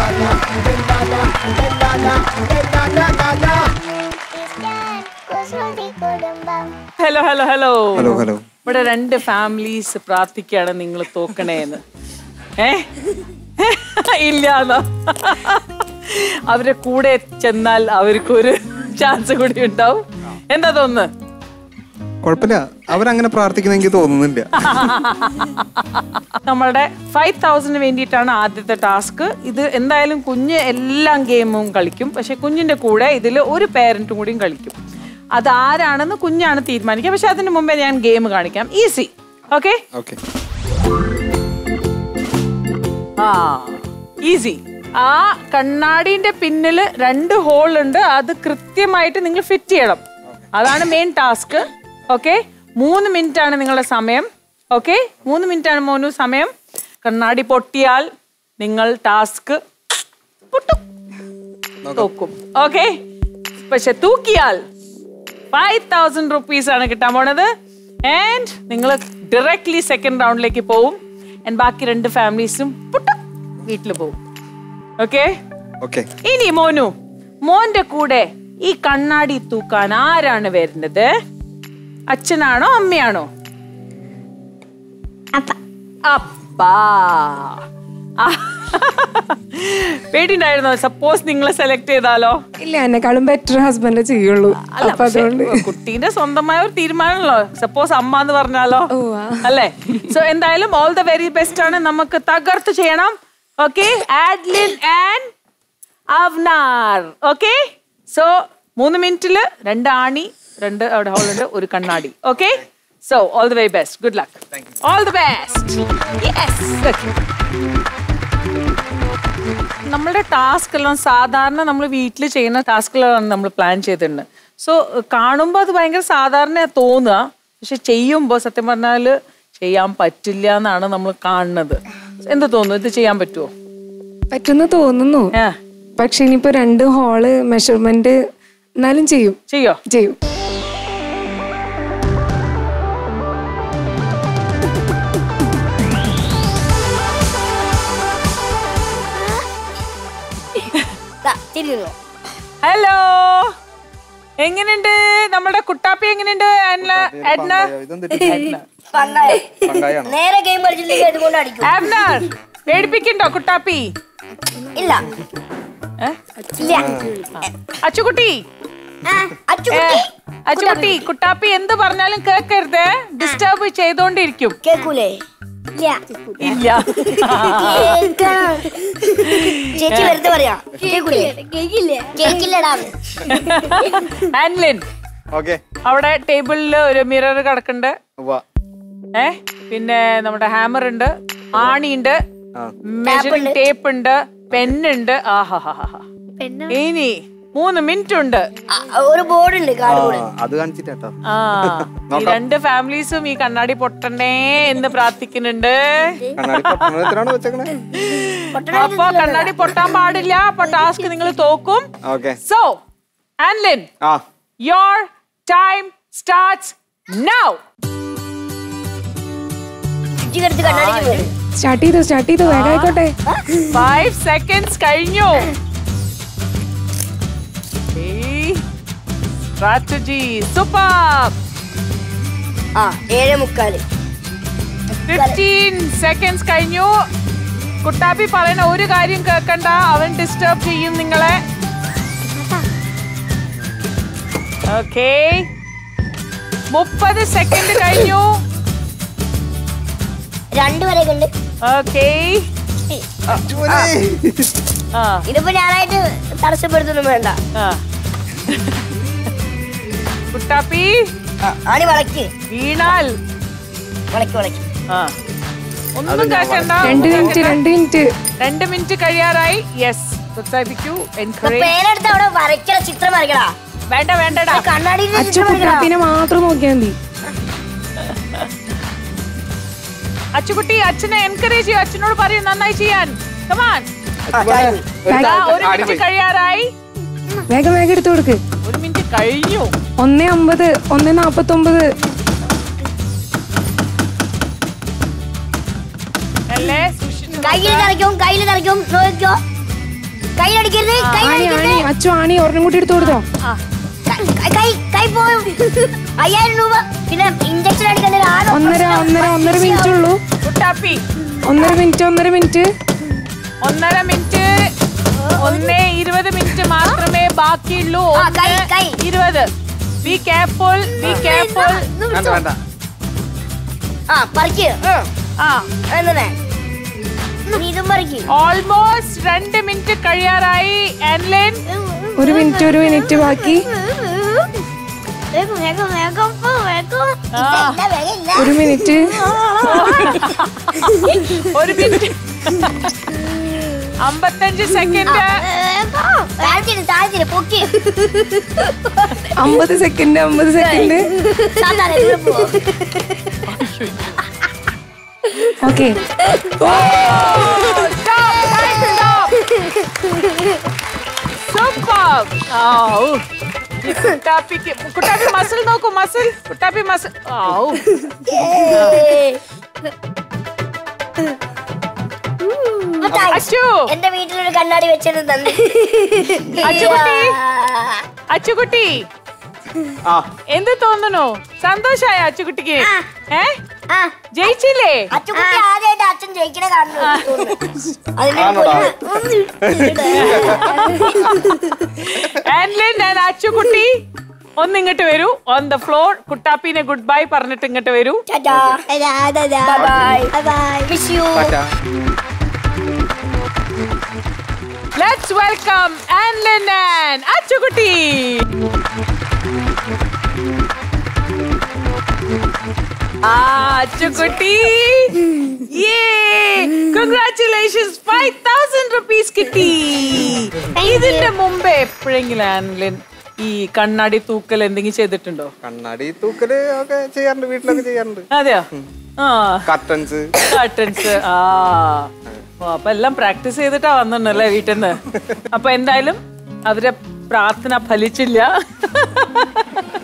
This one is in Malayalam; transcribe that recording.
Hello hello hello hello hello ഇവിടെ രണ്ട് ഫാമിലീസ് പ്രാർത്ഥിക്കാണ് നിങ്ങൾ തോക്കണേന്ന് ഏ ഇല്ലാന്നോ അവരെ കൂടെ ചെന്നാൽ അവർക്കൊരു ചാൻസ് കൂടി ഉണ്ടാവും എന്താ തോന്നുന്നു കുഴപ്പമില്ല അവരങ്ങനെ പ്രാർത്ഥിക്കുന്ന എനിക്ക് തോന്നുന്നില്ല നമ്മളുടെ ഫൈവ് തൗസൻഡിന് വേണ്ടിയിട്ടാണ് ആദ്യത്തെ ടാസ്ക് ഇത് എന്തായാലും കുഞ്ഞ് എല്ലാ ഗെയിമും കളിക്കും പക്ഷെ കുഞ്ഞിന്റെ കൂടെ ഇതിൽ ഒരു പേരന്റും കൂടിയും കളിക്കും അത് ആരാണെന്ന് കുഞ്ഞാണ് തീരുമാനിക്കുക പക്ഷെ അതിന് മുമ്പേ ഞാൻ ഗെയിം കാണിക്കാം ഈസി ഓക്കെ ഓക്കെ ആ ഈസി ആ കണ്ണാടിന്റെ പിന്നില് രണ്ട് ഹോൾ ഉണ്ട് അത് കൃത്യമായിട്ട് നിങ്ങൾ ഫിറ്റ് ചെയ്യണം അതാണ് മെയിൻ ടാസ്ക് ഓക്കെ മൂന്ന് മിനിറ്റ് ആണ് നിങ്ങളുടെ സമയം ഓക്കെ മൂന്ന് മിനിറ്റ് ആണ് മോനു സമയം കണ്ണാടി പൊട്ടിയാൽ നിങ്ങൾ ടാസ്ക് തോക്കും ഓക്കെ പക്ഷെ തൂക്കിയാൽ ഫൈവ് തൗസൻഡ് റുപ്പീസ് ആണ് കിട്ടാൻ പോണത് ആൻഡ് നിങ്ങൾ ഡയറക്ട്ലി സെക്കൻഡ് റൗണ്ടിലേക്ക് പോവും ആൻഡ് ബാക്കി രണ്ട് ഫാമിലീസും വീട്ടിൽ പോവും ഓക്കെ ഓക്കെ ഇനി മോനു മോന്റെ കൂടെ ഈ കണ്ണാടി തൂക്കാൻ ആരാണ് വരുന്നത് അച്ഛനാണോ അമ്മയാണോ അപ്പാ ആ. പേടിണ്ടായിരുന്നോ സപ്പോസ് നിങ്ങളെ സെലക്ട് ചെയ്താലോ ഇല്ല എന്നെക്കാളും ബെറ്റർ ഹസ്ബൻഡ് ചെയ്യുള്ളൂ അല്ല അപ്പൊ പക്ഷേ അതുകൊണ്ട് കുട്ടീന്റെ സ്വന്തമായ ഒരു തീരുമാനമല്ലോ സപ്പോസ് അമ്മ എന്ന് പറഞ്ഞാലോ ഉവ്വ. അല്ലേ സോ എന്തായാലും ഓൾ ദ വെരി ബെസ്റ്റ് ആണ് നമുക്ക് തകർത്ത് ചെയ്യണം okay Adlin and Avnar okay so മൂന്ന് മിനിറ്റില് രണ്ട് ആണി രണ്ട് അവിടെ ഹോൾ ഉണ്ട് ഒരു കണ്ണാടി okay so all the very best good luck all the best yes നമ്മളുടെ ടാസ്ക് എല്ലാം സാധാരണ നമ്മൾ വീട്ടിൽ ചെയ്യുന്ന ടാസ്കുകളാണ് നമ്മൾ പ്ലാൻ ചെയ്തിട്ടുണ്ട് സോ കാണുമ്പോൾ അത് ഭയങ്കര സാധാരണ തോന്നുക പക്ഷെ ചെയ്യുമ്പോൾ സത്യം പറഞ്ഞാൽ ചെയ്യാൻ പറ്റില്ല എന്നാണ് നമ്മൾ കാണുന്നത് എന്ത് തോന്നുന്നു ഇത് ചെയ്യാൻ പറ്റുമോ പറ്റുന്ന തോന്നുന്നു ആ പക്ഷെ ഇനിയിപ്പോ രണ്ട് ഹോള് മെഷർമെന്റ് എന്നാലും ചെയ്യും ചെയ്യോ ചെയ്യും ഹലോ എങ്ങനെയുണ്ട് നമ്മുടെ കുട്ടാപ്പി എങ്ങനെയുണ്ട് അന്ന അഡ്ന നേരെ ഗെയിം കളിച്ചില്ലെങ്കിൽ അതുകൊണ്ട് അടിക്കും അബ്നർ പേടിപ്പിക്കണ്ടോ കുട്ടാപ്പി ഇല്ല ഏ? ഇല്ല അച്ചുകുട്ടി ആ, അച്ചുകുട്ടി ഏ, അച്ചുകുട്ടി കുട്ടാപ്പി എന്ത് പറഞ്ഞാലും കേക്കരുത് ഡിസ്റ്റർബ് ചെയ്തോണ്ടിരിക്കും കേക്കൂലേ ഇല്ല ഇല്ല കേക്കണം. ചേച്ചി വെറുതെ പറയാ കേക്കൂലേ കേക്കില്ലടാ ആൻലിൻ ഓക്കെ അവിടെ ടേബിളിൽ ഒരു മിറർ കിടക്കുന്നുണ്ട് വാ ഏ പിന്നെ നമ്മുടെ ഹാമർ ഉണ്ട് ആണിയുണ്ട് ആ. മെഷറിംഗ് ടേപ്പ് ഉണ്ട് പെന്നുണ്ട് ആഹാ ഇനി മൂന്ന് മിനിറ്റ് ഉണ്ട് ആ, ഒരു ബോർഡ് ഉണ്ട് കാർഡ് ബോർഡ് ആ, അത് കാണിച്ചിട്ടാ ആ ഈ രണ്ട് ഫാമിലീസും ഈ കണ്ണാടി പൊട്ടണ്ടേ എന്ന് പ്രാർത്ഥിക്കുന്നുണ്ട് കണ്ണാടി പട്ടണത്തിലാണോ വെച്ചേക്കണേ അപ്പൊ കണ്ണാടി പൊട്ടാൻ പാടില്ല അപ്പൊ ടാസ്ക് നിങ്ങൾ തോക്കും okay so Anlin ah your time starts now ഇജ്ജി കടുത്ത് കണ്ണാടിക്ക് വരും സ്റ്റാർട്ട് ചെയ്തു സ്റ്റാർട്ട് ചെയ്തു വേഗം ആയിക്കോട്ടെ ഫൈവ് സെക്കൻഡ്സ് കഴിഞ്ഞു സ്ട്രാറ്റജി സൂപ്പർ ആ ഏഴ് മുക്കാല് ഫിഫ്റ്റീൻ സെക്കൻഡ്സ് കഴിഞ്ഞു കുട്ടാപ്പി പറയുന്ന ഒരു കാര്യം കേൾക്കണ്ട അവൻ ഡിസ്റ്റർബ് ചെയ്യും നിങ്ങളെ ഓക്കേ മുപ്പത് സെക്കൻഡ് കഴിഞ്ഞു രണ്ട് വരെ ഉണ്ട് ഓക്കേ ആ ഇതിപ്പോ ഞാനായിട്ട് തടസ്സപ്പെടുത്തൊന്നും വേണ്ട ആ കുട്ടാപ്പി ആ, ആണി വളയ്ക്ക് വീണാൽ വളയ്ക്ക് വളയ്ക്ക് ആ ഒന്നും കേൾക്കണ്ട രണ്ട് മിനിറ്റ് രണ്ട് മിനിറ്റ് രണ്ട് മിനിറ്റ് കഴിയാറായി യെസ് പ്രോത്സാഹിപ്പിക്കൂ എൻകറേജ് പേരെടുത്ത് അവിടെ വരയ്ക്കണ ചിത്രം വരയ്ക്കടാ വേണ്ട വേണ്ടടാ കണ്ണാടിയിൽ അച്ഛൻ ചിത്രം വരയ്ക്കടാ കുട്ടാപ്പിനെ മാത്രം നോക്കിയാൽ മതി അച്ചുകുട്ടി അച്ഛനെ എൻകറേജ് ചെയ്യൂ അച്ഛനോട് പറയൂ നന്നായി ചെയ്യാൻ കമാൻ ആ, ചാടി പോയി. ഒരു മിനിറ്റ് കഴിയാറായി വേഗം വേഗം എടുത്തു കൊടുക്ക് ഒരു മിനിറ്റ് കഴിഞ്ഞു ഒന്നേ അമ്പത് ഒന്നേ നാപ്പത്തി ഒമ്പത് അല്ലേ സൂക്ഷിച്ച് കയ്യിൽ തറയ്ക്കും കയ്യിൽ തറയ്ക്കും നോക്കിക്കോ കൈയിലടിക്കരുത് ആണി കൈയിലടിക്കരുത് ആണി അച്ചു ആണി ഒരെണ്ണം കൂടി എടുത്തു കൊടുത്തോ കൈ- കൈ കൈ പോയും അയ്യായിരം രൂപ പിന്നെ ഇഞ്ചക്ഷൻ അടിക്കേണ്ട ഒരു ആറ് ഒന്നര ഒന്നര ഒന്നര മിനിറ്റ് ഉള്ളൂ കുട്ടാപ്പി ഒന്നര മിനിറ്റ് ഒന്നര മിനിറ്റ് ഒന്നര മിനിറ്റ് ഒന്നേ ഇരുപത് മിനിറ്റ് മാത്രമേ ബാക്കിയുള്ളൂ ആ, കൈ, ഒന്ന് കൈ. ഇരുപത് ബി കെയർഫുൾ ബി കെയർഫുൾ വേണ്ട വേണ്ട ആ പറിക്ക് ഉം. ആ എന്നെ നീ ഇതും പറിക്ക് ഓൾമോസ്റ്റ് രണ്ട് മിനിറ്റ് കഴിയാറായി ആൻലൈൻ ഒരു മിനിറ്റ് ഒരു മിനിറ്റ് ബാക്കി വേഗം വേഗം വേഗം പോ, വേഗം ആ. ഇല്ല, വേഗം ഇല്ല. ഒരു മിനിറ്റ് ഒരു മിനിറ്റ് അമ്പത്തഞ്ച് സെക്കൻഡ് വേഗം. താഴ്ത്തിയിട്, താഴ്ത്തിയിട്, പൊക്കി. അമ്പത് സെക്കൻഡ് അമ്പത് സെക്കൻഡ് സാധാരണ ഇവിടെ പോ. ഓക്കെ സൂപ്പർ കുട്ടാപ്പിക്ക് കുട്ടാപ്പി മസിൽ നോക്കൂ മസിൽ കുട്ടാപ്പി മസിൽ ഔ Thanks. അച്ചു എന്റെ വീട്ടിലൊരു കണ്ണാടി വെച്ചിട്ട് തന്നെ അച്ചുകുട്ടി അച്ചുകുട്ടി ആ എന്ത് തോന്നുന്നു സന്തോഷായ അച്ചുകുട്ടിക്ക് ഏ ആ ജയിച്ചില്ലേ അച്ചുകുട്ടി ആദ്യമായിട്ട് അച്ഛൻ ജയിക്കണ കാണുന്നു അതിന് ആണോടാ? ആൻലിൻ ഞാൻ അച്ചുകുട്ടി ഒന്ന് ഇങ്ങോട്ട് വരൂ ഓൺ ദ ഫ്ലോർ കുട്ടാപ്പിനെ ഗുഡ് ബൈ പറഞ്ഞിട്ട് ഇങ്ങോട്ട് വരൂ miss you tata let's welcome Anlin and Achukutty ആ Achukutty congratulations five thousand rupees കിട്ടി ഇതിന്റെ മുമ്പേ എപ്പോഴെങ്കിലും ആൻലിൻ ഈ കണ്ണാടി തൂക്കൽ എന്തെങ്കിലും ചെയ്തിട്ടുണ്ടോ കണ്ണാടി തൂക്കല് ഒക്കെ ചെയ്യാറുണ്ട് വീട്ടിലൊക്കെ ചെയ്യാറുണ്ട് അതെയോ ആ കർട്ടൻസ് കർട്ടൻസ് ആ ഓ, അപ്പൊ എല്ലാം പ്രാക്ടീസ് ചെയ്തിട്ടാ വന്നിട്ടുണ്ടല്ലേ വീട്ടിൽ നിന്ന് അപ്പൊ എന്തായാലും അവരെ പ്രാർത്ഥന ഫലിച്ചില്ല